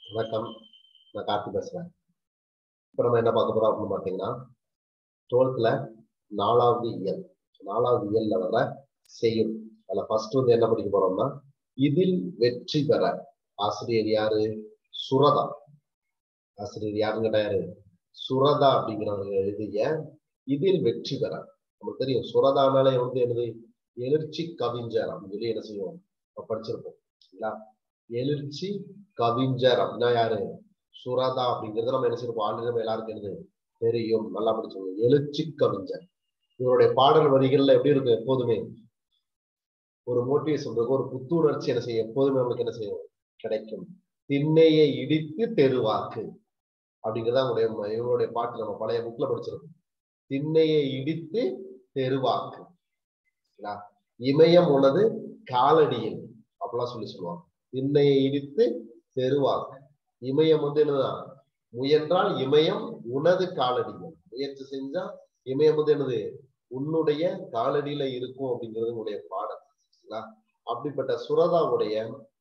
வணக்கம் நான் கார்த்தி பேசுறேன் இப்போ நம்ம என்ன பார்க்க போறோம் அப்படின்னு பார்த்தீங்கன்னா டுவெல்த்ல நாலாவது இயல் நாலாவது இயல்ல வர செய்யும் அதுல ஃபர்ஸ்ட் வந்து என்ன படிக்க போறோம்னா இதில் வெற்றி பெற ஆசிரியர் யாரு சுரதா ஆசிரியர் யாருங்கிட்ட யாரு சுரதா அப்படிங்கிறவங்க எழுதிய இதில் வெற்றி பெற நமக்கு தெரியும் சுரதானாலே வந்து என்னது எழுச்சி கவிஞர் அப்படின்னு சொல்லி என்ன செய்வோம் நம்ம படிச்சிருப்போம் சரிங்களா எழுச்சி கவிஞர் அப்படின்னா யாரு சுரதா அப்படிங்கிறது நம்ம என்ன செய்யறோம் ஆல்ரெடி நம்ம எல்லாருக்கும் என்னது தெரியும் நல்லா படிச்சிருக்கோம் எழுச்சி கவிஞர் இவருடைய பாடல் வரிகள்ல எப்படி இருக்கும் எப்போதுமே ஒரு மோட்டிவேஷன் இருக்கும் ஒரு புத்துணர்ச்சி என்ன செய்யும் எப்போதுமே நம்மளுக்கு என்ன செய்யும் கிடைக்கும் திண்ணையை இடித்து தெருவாக்கு அப்படிங்கிறத அவங்களுடைய இவருடைய பாட்டு நம்ம பழைய புக்ல படிச்சிருக்கோம் திண்ணையை இடித்து தெருவாக்கு இமயம் உனது காலடியில் அப்படிலாம் சொல்லி சொல்லுவாங்க திண்ணையை இடித்து தெருவாக்கு இமயம் வந்து என்னதான் முயன்றால் இமயம் உனது காலடியில் முயற்சி செஞ்சா இமயம் வந்து என்னது உன்னுடைய காலடியில இருக்கும் அப்படிங்கிறது உங்களுடைய பாடம் சரிங்களா அப்படிப்பட்ட சுரதாவுடைய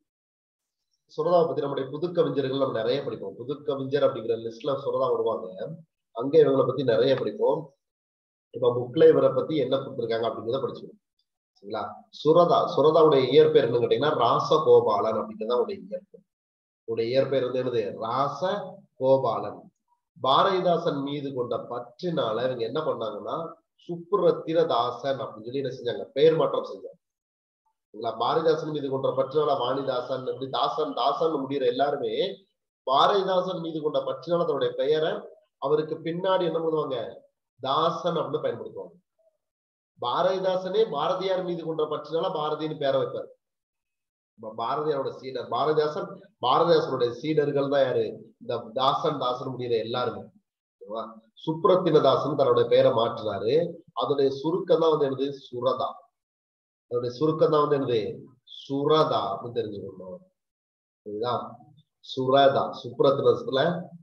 சுரதாவை பத்தி நம்முடைய புது கவிஞர்கள் நம்ம நிறைய படிப்போம் புது கவிஞர் அப்படிங்கிற லிஸ்ட்ல சுரதா வருவாங்க அங்க இவங்களை பத்தி நிறைய படிப்போம் இப்ப புக்ல இவரை பத்தி என்ன கொடுத்துருக்காங்க அப்படிங்கிறத படிச்சுக்கணும் சரிங்களா சுரதா சுரதாவுடைய இயற்பெயர் என்னன்னு கேட்டீங்கன்னா ராசகோபாலன் அப்படிங்கிறது அவருடைய இயற்பெயர் உடைய இயற்பெயர் வந்து என்னது ராச கோபாலன் பாரதிதாசன் மீது கொண்ட பற்றினால இவங்க என்ன பண்ணாங்கன்னா சுப்புரத்திர தாசன் அப்படின்னு சொல்லி என்ன செஞ்சாங்க பெயர் மாற்றம் செஞ்சாங்க சரிங்களா பாரதிதாசன் மீது கொண்ட பற்றினால வாணிதாசன் இப்படி தாசன் தாசன் முடிகிற எல்லாருமே பாரதிதாசன் மீது கொண்ட பற்றினால தன்னுடைய பெயரை அவருக்கு பின்னாடி என்ன பண்ணுவாங்க தாசன் அப்படின்னு பயன்படுத்துவாங்க பாரதிதாசனே பாரதியார் மீது கொண்ட பற்றினால பாரதின்னு பேரை வைப்பார் பாரதியாரோட சீடர் பாரதிதாசன் பாரதிதாசனுடைய சீடர்கள் தான் யாரு இந்த தாசன் தாசன் முடிகிற எல்லாருமே சுப்ரத்தின தாசன் தன்னுடைய பெயரை மாற்றினாரு அதோடைய சுருக்கம் தான் வந்து என்னது சுரதா அதோடைய சுருக்கம் தான் வந்து என்னது சுரதா அப்படின்னு தெரிஞ்சுக்கணும் சரிங்களா சுரதா சுப்ரத்தினத்துல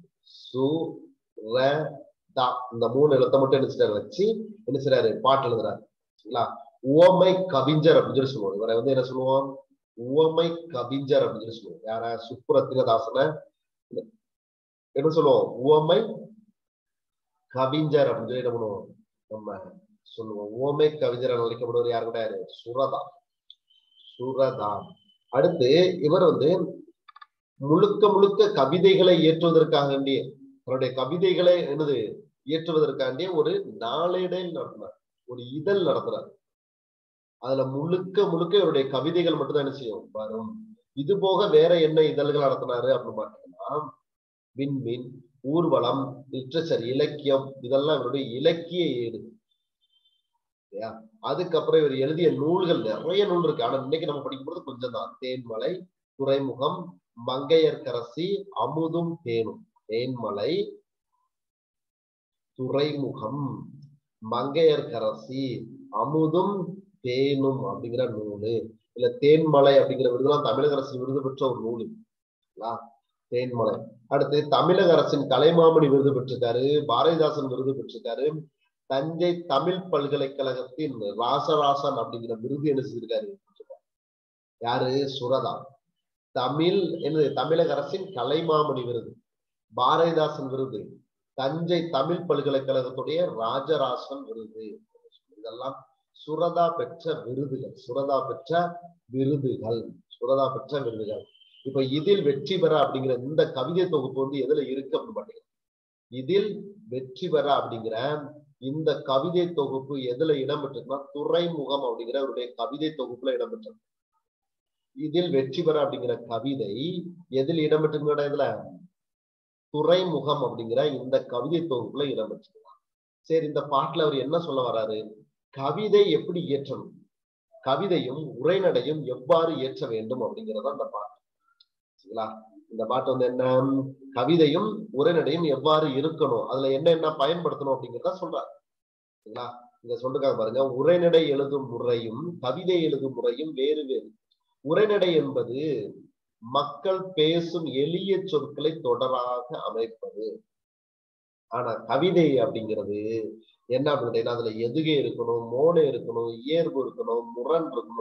சுரதா இந்த மூணு எழுத்த மட்டும் என்ன செய்யறாரு வச்சு என்ன செய்யறாரு பாட்டு எழுதுறாரு சரிங்களா உவமை கவிஞர் அப்படின்னு சொல்லி சொல்லுவோம் இவரை வந்து என்ன சொல்லுவோம் உவமை கவிஞர் அப்படின்னு சொல்லி சொல்லுவோம் யார சுப்புரத்தினதாசன என்ன சொல்லுவோம் உவமை கவிஞர் அப்படின்னு சொல்லி என்ன பண்ணுவோம் நம்ம சொல்லுவோம் உவமை கவிஞர் அழைக்கப்படுவர் யாரு கூட யாரு சுரதா சுரதா அடுத்து இவர் வந்து முழுக்க முழுக்க கவிதைகளை ஏற்றுவதற்காக வேண்டிய தன்னுடைய கவிதைகளை என்னது இயற்றுவதற்காண்டிய ஒரு நாளேடல் நடத்தினார் ஒரு இதழ் நடத்துறார் அதுல முழுக்க முழுக்க இவருடைய கவிதைகள் மட்டும் தான் என்ன செய்யும் வரும் இது போக வேற என்ன இதழ்கள் நடத்தினாரு அப்படின்னு பார்த்தீங்கன்னா விண்மீன் ஊர்வலம் லிட்ரேச்சர் இலக்கியம் இதெல்லாம் இவருடைய இலக்கிய ஏடு அதுக்கப்புறம் இவர் எழுதிய நூல்கள் நிறைய நூல் இருக்கு ஆனா இன்னைக்கு நம்ம படிக்கும்போது கொஞ்சம் தான் தேன்மலை துறைமுகம் மங்கையர்கரசி அமுதும் தேனும் தேன்மலை துறைமுகம் மங்கையர்கரசி அமுதும் தேனும் அப்படிங்கிற நூலு இல்ல தேன்மலை அப்படிங்கிற விருதுலாம் தமிழக அரசு விருது பெற்ற ஒரு நூல் தேன்மலை அடுத்து தமிழக அரசின் கலைமாமணி விருது பெற்றிருக்காரு பாரதிதாசன் விருது பெற்றிருக்காரு தஞ்சை தமிழ் பல்கலைக்கழகத்தின் ராசராசன் அப்படிங்கிற விருது என்ன செஞ்சிருக்காரு யாரு சுரதா தமிழ் என்னது தமிழக அரசின் கலைமாமணி விருது பாரதிதாசன் விருது தஞ்சை தமிழ் பல்கலைக்கழகத்துடைய ராஜராசன் விருது இதெல்லாம் சுரதா பெற்ற விருதுகள் சுரதா பெற்ற விருதுகள் சுரதா பெற்ற விருதுகள் இப்ப இதில் வெற்றி பெற அப்படிங்கிற இந்த கவிதை தொகுப்பு வந்து எதுல இருக்கு அப்படின்னு பாத்தீங்கன்னா இதில் வெற்றி பெற அப்படிங்கிற இந்த கவிதை தொகுப்பு எதுல இடம்பெற்றிருக்குன்னா துறைமுகம் அப்படிங்கிற அவருடைய கவிதை தொகுப்புல இடம்பெற்றது இதில் வெற்றி பெற அப்படிங்கிற கவிதை எதில் இடம்பெற்றிருக்கிற இதுல துறைமுகம் அப்படிங்கிற இந்த கவிதை தொகுப்புல இடம்பெற்றிருக்கலாம் சரி இந்த பாட்டுல அவர் என்ன சொல்ல வர்றாரு கவிதை எப்படி இயற்றணும் கவிதையும் உரைநடையும் எவ்வாறு இயற்ற வேண்டும் அப்படிங்கிறத அந்த பாட்டு சரிங்களா இந்த பாட்டு வந்து என்ன கவிதையும் உரைநடையும் எவ்வாறு இருக்கணும் அதுல என்ன என்ன பயன்படுத்தணும் அப்படிங்கிறத சொல்றாரு சரிங்களா இங்க சொல்றாங்க பாருங்க உரைநடை எழுதும் முறையும் கவிதை எழுதும் முறையும் வேறு வேறு உரைநடை என்பது மக்கள் பேசும் எளிய சொற்களை தொடராக அமைப்பது ஆனா கவிதை அப்படிங்கிறது என்ன அப்படின்னா அதுல எதுகை இருக்கணும் மோனை இருக்கணும் இயல்பு இருக்கணும் முரண் இருக்கணும்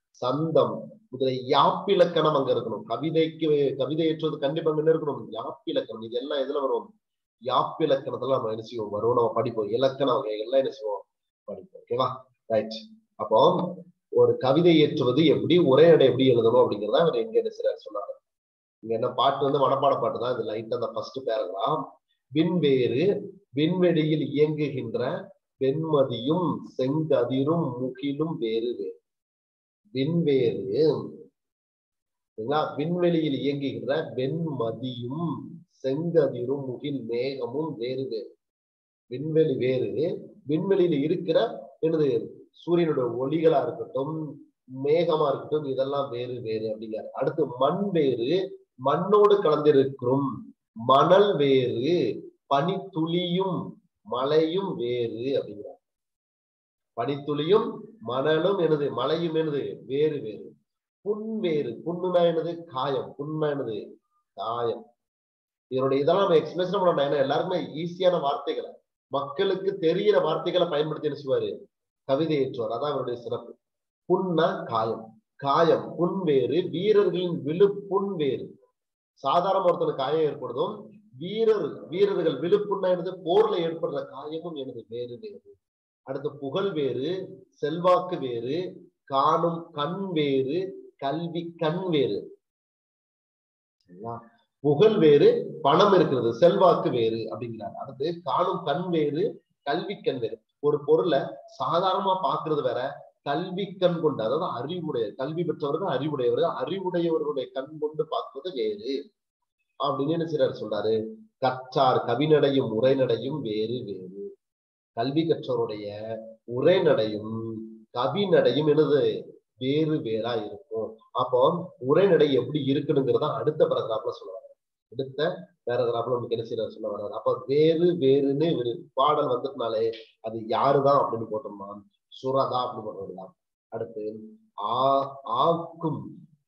சந்தம் முதலிய யாப்பிலக்கணம் அங்க இருக்கணும் கவிதைக்கு கவிதை ஏற்றுவது கண்டிப்பா அங்க என்ன இருக்கணும் யாப்பிலக்கணம் இது எல்லாம் எதுல வரும் யாப்பிலக்கணத்துல நம்ம என்ன செய்வோம் வரும் நம்ம படிப்போம் இலக்கண வகைகள்லாம் என்ன செய்வோம் படிப்போம் ஓகேவா ரைட் அப்போ ஒரு கவிதை ஏற்றுவது எப்படி உரைநடை எப்படி எழுதணும் அப்படிங்கிறத அவர் எங்க என்ன செய்றாரு சொன்னாரு இங்க என்ன பாட்டு வந்து மனப்பாட பாட்டு தான் இது லைட்டா அந்த ஃபர்ஸ்ட் பேரகிராஃப் விண்வேறு விண்வெளியில் இயங்குகின்ற வெண்மதியும் செங்கதிரும் முகிலும் வேறு வேறு விண்வேறு சரிங்களா? விண்வெளியில் இயங்குகின்ற வெண்மதியும் செங்கதிரும் முகில் மேகமும் வேறு வேறு விண்வெளி வேறு விண்வெளியில இருக்கிற என்னது சூரியனுடைய ஒளிகளா இருக்கட்டும் மேகமா இருக்கட்டும் இதெல்லாம் வேறு வேறு அப்படிங்கிறார் அடுத்து மண் வேறு மண்ணோடு கலந்திருக்கும் மணல் வேறு பனித்துளியும் மலையும் வேறு அப்படிங்கிறார் பனித்துளியும் மணலும் எனது மலையும் எனது வேறு வேறு புண் வேறு புண்ணுனா என்னது காயம் புண்ணா என்னது காயம் இதனுடைய இதெல்லாம் நம்ம எக்ஸ்பிரஷன் பண்ணணும் ஏன்னா எல்லாருக்குமே ஈஸியான வார்த்தைகளை மக்களுக்கு தெரியிற வார்த்தைகளை பயன்படுத்தி என்ன செய்வாரு கவிதை ஏற்றுவார் அதான் அவருடைய சிறப்பு புண்ணா காயம் காயம் புண் வேறு வீரர்களின் விழுப்புண் வேறு சாதாரண ஒருத்தனுக்கு காயம் ஏற்படுதும் வீரர் வீரர்கள் விழுப்புண்ணா எனது போர்ல ஏற்படுற காயமும் எனது வேறு வேறு அடுத்து புகழ் வேறு செல்வாக்கு வேறு காணும் கண் வேறு கல்வி கண் வேறு சரிங்களா? புகழ் வேறு பணம் இருக்கிறது செல்வாக்கு வேறு அப்படிங்கிறார் அடுத்து காணும் கண் வேறு கல்வி கண் வேறு ஒரு பொருளை சாதாரணமா பாக்குறது வேற கல்வி கண் கொண்டு அதாவது அறிவுடைய கல்வி பெற்றவர்கள் அறிவுடையவர்கள் அறிவுடையவர்களுடைய கண் கொண்டு பார்ப்பது வேறு அப்படின்னு என்ன செய்றாரு சொல்றாரு கற்றார் கவிநடையும் உரைநடையும் வேறு வேறு கல்வி கற்றவருடைய உரைநடையும் கவிநடையும் என்னது வேறு வேறா இருக்கும் அப்போ உரைநடை எப்படி இருக்கணுங்கிறத அடுத்த பேராகிராஃப்ல சொல்லுவாங்க அடுத்த பேராகிராஃப்ல நமக்கு என்ன செய்யறாரு சொல்ல வர்றாரு அப்ப வேறு வேறுன்னு ஒரு பாடல் வந்துட்டனாலே அது யாருதான் அப்படின்னு போட்டோம்னா சுரதா அப்படின்னு போட்டுடலாம் அடுத்து ஆ ஆக்கும்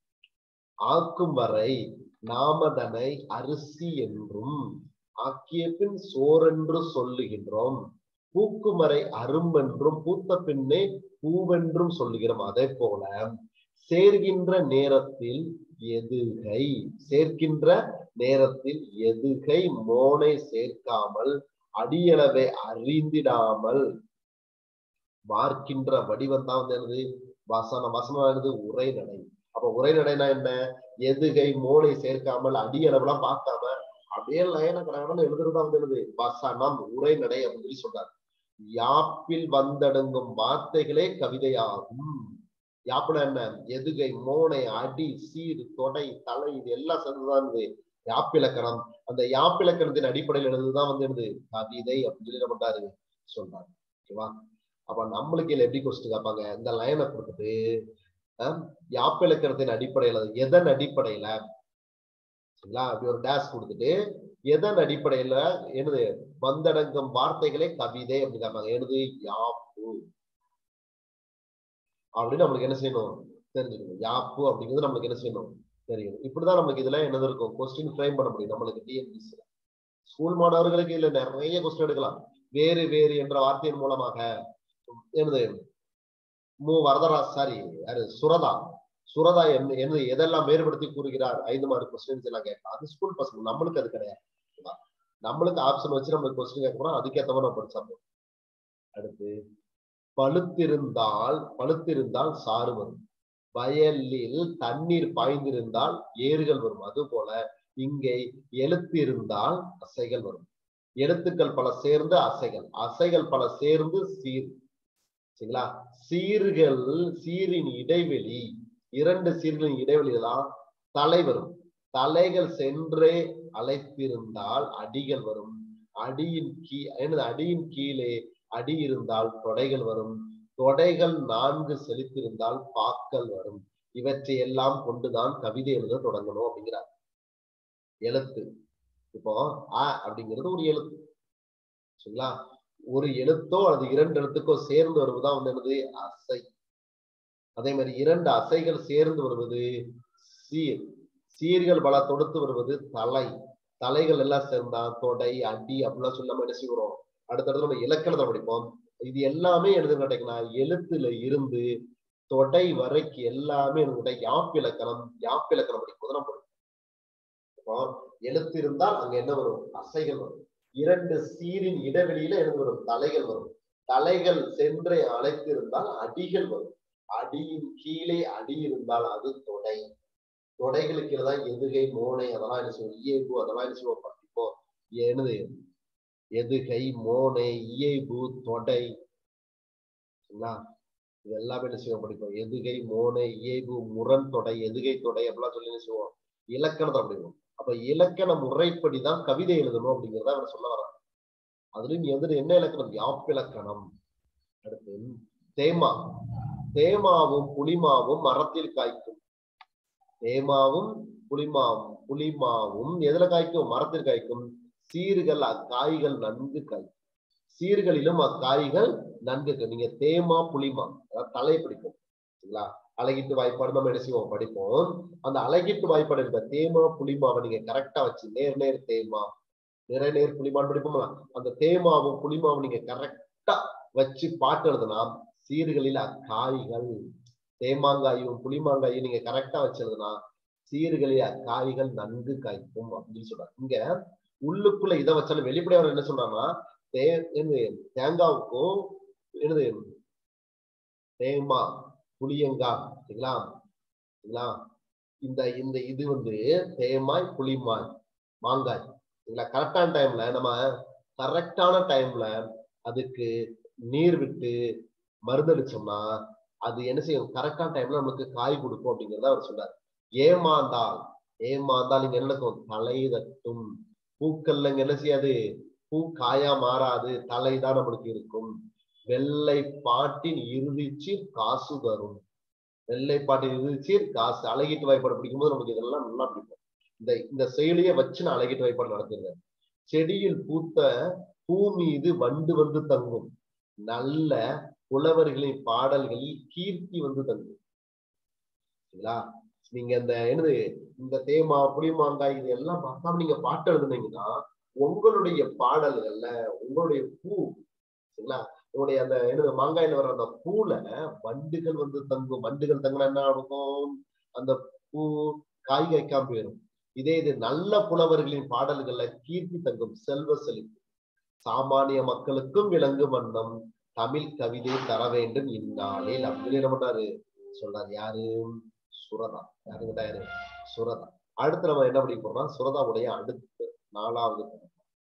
ஆக்கும் வரை நாமதனை அரிசி என்றும் ஆக்கிய பின் சோரென்று சொல்லுகின்றோம் பூக்குமறை அரும்பென்றும் பூத்த பின்னே பூவென்றும் சொல்லுகிறோம் அதே போல சேர்கின்ற நேரத்தில் எதுகை சேர்க்கின்ற நேரத்தில் எதுகை மோனை சேர்க்காமல் அடியளவை அறிந்திடாமல் வார்க்கின்ற வடிவம் தான் வந்து என்னது வசனம் வசனமானது உரைநடை அப்ப உரைநடைனா என்ன எதுகை மோனை சேர்க்காமல் அடியளவுலாம் பார்க்காம அப்படியே லைன கடகடன்னு எழுதுறதா வந்து என்னது வசனம் உரைநடை அப்படின்னு சொல்லி சொல்றாரு யாப்பில் வந்தடங்கும் வார்த்தைகளே கவிதையாகும் யாப்புனா என்ன எதுகை மோனை அடி சீர் தொடை தலை இது எல்லாம் சேர்ந்துதான் இது யாப்பிலக்கணம் அந்த யாப்பிலக்கணத்தின் அடிப்படையில் எழுதுதான் வந்து என்னது கவிதை அப்படின்னு சொல்லி என்ன பண்றாரு சொல்றாரு ஓகேவா அப்ப நம்மளுக்கு இதுல எப்படி கொஸ்டின் கேட்பாங்க இந்த லைனை கொடுத்துட்டு அஹ், யாப்பிலக்கணத்தின் அடிப்படையில எதன் அடிப்படையில சரிங்களா அப்படி ஒரு டேஷ் கொடுத்துட்டு எதன் அடிப்படையில என்னது வந்தடங்கும் வார்த்தைகளே கவிதை அப்படின்னு கேட்பாங்க என்னது யாப்பு அப்படின்னு நம்மளுக்கு என்ன செய்யணும் தெரிஞ்சுக்கணும் யாப்பு அப்படிங்கிறது நம்மளுக்கு என்ன செய்யணும் தெரியும் இப்படிதான் நமக்கு இதுல என்னது இருக்கும் கொஸ்டின் ஃப்ரேம் பண்ண முடியும் நம்மளுக்கு டிஎன்பிசி ஸ்கூல் மாணவர்களுக்கு இதுல நிறைய கொஸ்டின் எடுக்கலாம் வேறு வேறு என்ற வார்த்தையின் மூலமாக என்னது மு வரதராஜ் சாரி யாரு சுரதா சுரதா என்ன என்ன எதெல்லாம் வேறுபடுத்தி கூறுகிறார் ஐந்து மார்க் கொஸ்டின்ஸ் எல்லாம் கேட்கலாம் அது ஸ்கூல் பசங்க நம்மளுக்கு அது கிடையாது ஓகேவா? நம்மளுக்கு ஆப்ஷன் வச்சு நம்மளுக்கு கொஸ்டின் கேட்க போறோம் அதுக்கேற்ற மாதிரி நம்ம படிச்சா போதும் அடுத்து பழுத்திருந்தால் பழுத்திருந்தால் சாறு வரும் வயலில் தண்ணீர் பாய்ந்திருந்தால் ஏறுகள் வரும் அது போல இங்கே எழுத்து இருந்தால் அசைகள் வரும் எழுத்துக்கள் பல சேர்ந்து அசைகள் அசைகள் பல சேர்ந்து சீர் சரிங்களா சீர்கள் சீரின் இடைவெளி இரண்டு சீர்களின் இடைவெளி தான் தலை வரும் தலைகள் சென்றே அழைத்திருந்தால் அடிகள் வரும் அடியின் கீ என்னது அடியின் கீழே அடி இருந்தால் தொடைகள் வரும் தொடைகள் நான்கு செலுத்திருந்தால் பாக்கள் வரும் இவற்றை எல்லாம் கொண்டுதான் கவிதை எழுத தொடங்கணும் அப்படிங்கிறார் எழுத்து இப்போ அ அப்படிங்கிறது ஒரு எழுத்து சரிங்களா ஒரு எழுத்தோ அல்லது இரண்டு எழுத்துக்கோ சேர்ந்து வருவதுதான் வந்து என்னது அசை அதே மாதிரி இரண்டு அசைகள் சேர்ந்து வருவது சீர் சீர்கள் பல தொடுத்து வருவது தலை தலைகள் எல்லாம் சேர்ந்தா தொடை அடி அப்படிலாம் சொல்லி நம்ம என்ன செய்கிறோம் அடுத்தடுத்து நம்ம இலக்கணத்தை படிப்போம் இது எல்லாமே எழுதுன்னு கேட்டீங்கன்னா எழுத்துல இருந்து தொடை வரைக்கு எல்லாமே என்னுடைய யாப் இலக்கணம் யாப் இலக்கணம் படிக்கும்போது நம்ம படிப்போம். இப்போ எழுத்து இருந்தால் அங்க என்ன வரும் அசைகள் வரும் இரண்டு சீரின் இடைவெளியில என்ன வரும் தலைகள் வரும் தலைகள் சென்று அழைத்திருந்தால் அடிகள் வரும் அடியின் கீழே அடி இருந்தால் அது தொடை தொடைகளுக்கு தான் எதுகை மோனை அதெல்லாம் என்ன சொல்லுவோம் இயைபு அதெல்லாம் என்ன சொல்லுவோம் படிப்போம் என்னது எதுகை மோனை இயைபு தொடை சரிங்களா இது எல்லாமே என்ன செய்வோம் படிப்போம் எதுகை மோனை இயைபு முரண் தொடை எதுகை தொடை அப்படிலாம் சொல்லி என்ன செய்வோம் இலக்கணத்தை படிப்போம் அப்ப இலக்கண முறைப்படிதான் கவிதை எழுதணும் அப்படிங்கிறத அவர் சொல்ல வர்றார் அதுலயும் எதிர என்ன இலக்கணம் யாப்பிலக்கணம் அடுத்து தேமா தேமாவும் புளிமாவும் மரத்தில் காய்க்கும் தேமாவும் புளிமாவும் புளிமாவும் எதுல காய்க்கும் மரத்தில் காய்க்கும் சீர்கள் அக்காய்கள் நன்கு காய்க்கும் சீர்களிலும் அக்காய்கள் நன்கு காய்க்கும். நீங்க தேமா புளிமா அதாவது தலை பிடிக்கும் சரிங்களா அழகிட்டு வாய்ப்பாடு நம்ம என்ன செய்வோம் படிப்போம் அந்த அழகிட்டு வாய்ப்பாடு இருக்க தேமா புளிமாவை நீங்க கரெக்டா வச்சு நேர் நேர் தேமா நிறை நேர் புளிமான்னு படிப்போம்ல அந்த தேமாவும் புளிமாவும் நீங்க கரெக்டா வச்சு பாட்டு எழுதுனா சீர்களில் அக்காய்கள் தேமாங்காயும் புளிமாங்காயும் நீங்க கரெக்டா வச்சு எழுதுனா சீர்களில் அக்காய்கள் நன்கு காய்க்கும் அப்படின்னு சொல்றாங்க இங்க உள்ளுக்குள்ள இதை வச்சாலும் வெளிப்படையா அவர் என்ன சொல்றாங்கன்னா தே என்னது தேங்காவுக்கும் என்னது தேமா புளியங்கா சரிங்களா சரிங்களா இந்த இந்த இது வந்து தேமாய் புளிமாய் மாங்காய் சரிங்களா கரெக்டான டைம்ல நம்ம கரெக்டான டைம்ல அதுக்கு நீர் விட்டு மருந்தடிச்சோம்னா அது என்ன செய்யும் கரெக்டான டைம்ல நமக்கு காய் கொடுக்கும் அப்படிங்கறத அவர் சொன்னார் ஏமாந்தால் ஏமாந்தால் இங்க என்ன நடக்கும் தலை தட்டும் பூக்கள்ல இங்க என்ன செய்யாது பூ காயா மாறாது தலை தான் நம்மளுக்கு இருக்கும் வெள்ளை பாட்டின் இறுதிச்சு காசு தரும் வெள்ளை பாட்டின் இறுதிச்சு காசு அழகிட்டு வாய்ப்பாடு பிடிக்கும்போது நமக்கு இதெல்லாம் நல்லா பிடிக்கும் இந்த இந்த செயலியை வச்சு நான் அழகிட்டு வாய்ப்பாடு நடத்துறேன் செடியில் பூத்த பூ மீது வண்டு வந்து தங்கும் நல்ல புலவர்களின் பாடல்களில் கீர்த்தி வந்து தங்கும் சரிங்களா நீங்க இந்த என்னது இந்த தேமா புளிமாங்காய் இது எல்லாம் பார்க்காம நீங்க பாட்டு எழுதுனீங்கன்னா உங்களுடைய பாடல்கள்ல உங்களுடைய பூ சரிங்களா உங்களுடைய அந்த என்னது மாங்காயில வர்ற அந்த பூல வண்டுகள் வந்து தங்கும் வண்டுகள் தங்கினா என்ன ஆகும் அந்த பூ காய் காய்க்காம போயிடும் இதே இது நல்ல புலவர்களின் பாடல்கள்ல கீர்த்தி தங்கும் செல்வ செழிப்பு சாமானிய மக்களுக்கும் விளங்கும் வண்ணம் தமிழ் கவிதை தர வேண்டும் இந்நாளில் அப்படின்னு என்ன பண்றாரு சொல்றாரு யாரு சுரதா யாருங்கிட்ட யாரு சுரதா அடுத்து நம்ம என்ன படிக்க போறோம்னா சுரதாவுடைய அடுத்து நாலாவது பாடம்.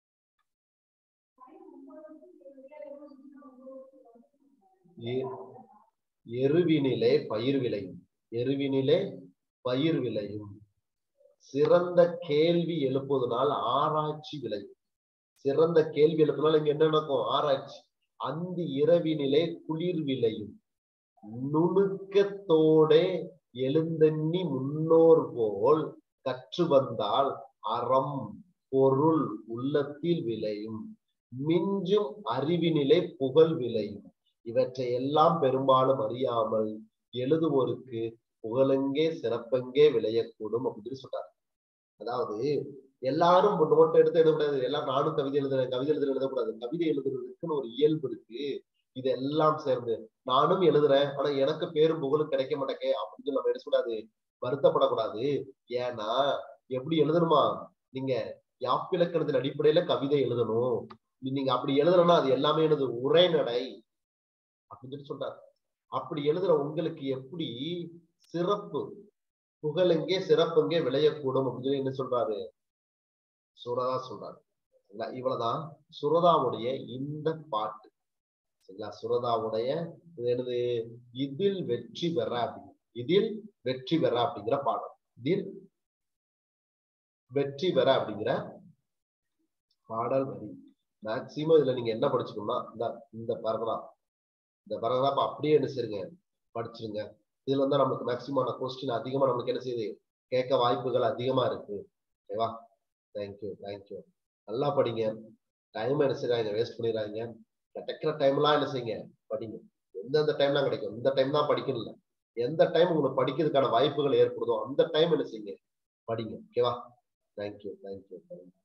எ- எருவினிலே பயிர் விளையும் எருவினிலே பயிர் விளையும் சிறந்த கேள்வி எழுப்புவதனால் ஆராய்ச்சி விளையும் சிறந்த கேள்வி எழுப்புனால இங்க என்ன நடக்கும் ஆராய்ச்சி அந்த இரவினிலே குளிர் விளையும் நுணுக்கத்தோடே எழுந்தண்ணி முன்னோர் போல் கற்று வந்தால் அறம் பொருள் உள்ளத்தில் விளையும் மிஞ்சும் அறிவினிலே புகழ் விளையும் இவற்றை எல்லாம் பெரும்பாலும் அறியாமல் எழுதுவோருக்கு புகழெங்கே சிறப்பெங்கே விளையக்கூடும் அப்படின்னு சொல்றாரு அதாவது எல்லாரும் நோட்டை எடுத்து எழுதக்கூடாது எல்லாம் நானும் கவிதை எழுதுறேன் கவிதை எழுதுறது எழுதக்கூடாது கவிதை எழுதுறதுக்குன்னு ஒரு இயல்பு இருக்கு இது எல்லாம் சேர்ந்து நானும் எழுதுறேன் ஆனா எனக்கு பேரும் புகழும் கிடைக்க மாட்டேங்க அப்படின்னு சொல்லி நம்ம எடுக்கக்கூடாது வருத்தப்படக்கூடாது ஏன்னா எப்படி எழுதணுமா நீங்க யாப்பிலக்கணத்தின் அடிப்படையில கவிதை எழுதணும் நீங்க அப்படி எழுதணும்னா அது எல்லாமே எனது உரைநடை அப்படின்னு சொல்லி சொல்றாரு அப்படி எழுதுற உங்களுக்கு எப்படி சிறப்பு புகழெங்கே சிறப்பெங்கே விளையக்கூடும் அப்படின்னு சொல்லி என்ன சொல்றாரு சுரதா சொல்றாரு சரிங்களா இவ்வளவுதான் சுரதாவுடைய இந்த பாட்டு சரிங்களா சுரதாவுடைய இது என்னது இதில் வெற்றி பெற அப்படி இதில் வெற்றி பெற அப்படிங்கிற பாடம் இதில் வெற்றி பெற அப்படிங்கிற பாடல் வரி மேக்சிமம் இதுல நீங்க என்ன படிச்சுக்கணும்னா இந்த இந்த பேரகிராஃப் இந்த பேரகிராஃப் அப்படியே என்ன செய்யுங்க படிச்சிருங்க இதுல வந்து நமக்கு மேக்சிமம் கொஸ்டின் அதிகமா நமக்கு என்ன செய்யுது கேட்க வாய்ப்புகள் அதிகமா இருக்கு ஓகேவா தேங்க்யூ தேங்க்யூ நல்லா படிங்க டைம் என்ன செய்யறாங்க வேஸ்ட் பண்ணிடுறாங்க கிடைக்கிற டைம்லாம் என்ன செய்யுங்க படிங்க எந்தெந்த டைம்லாம் கிடைக்கும் இந்த டைம் தான் படிக்கணும் இல்ல எந்த டைம் உங்களுக்கு படிக்கிறதுக்கான வாய்ப்புகள் ஏற்படுதோ அந்த டைம் என்ன செய்யுங்க படிங்க ஓகேவா தேங்க்யூ தேங்க்யூ தேங்க்யூ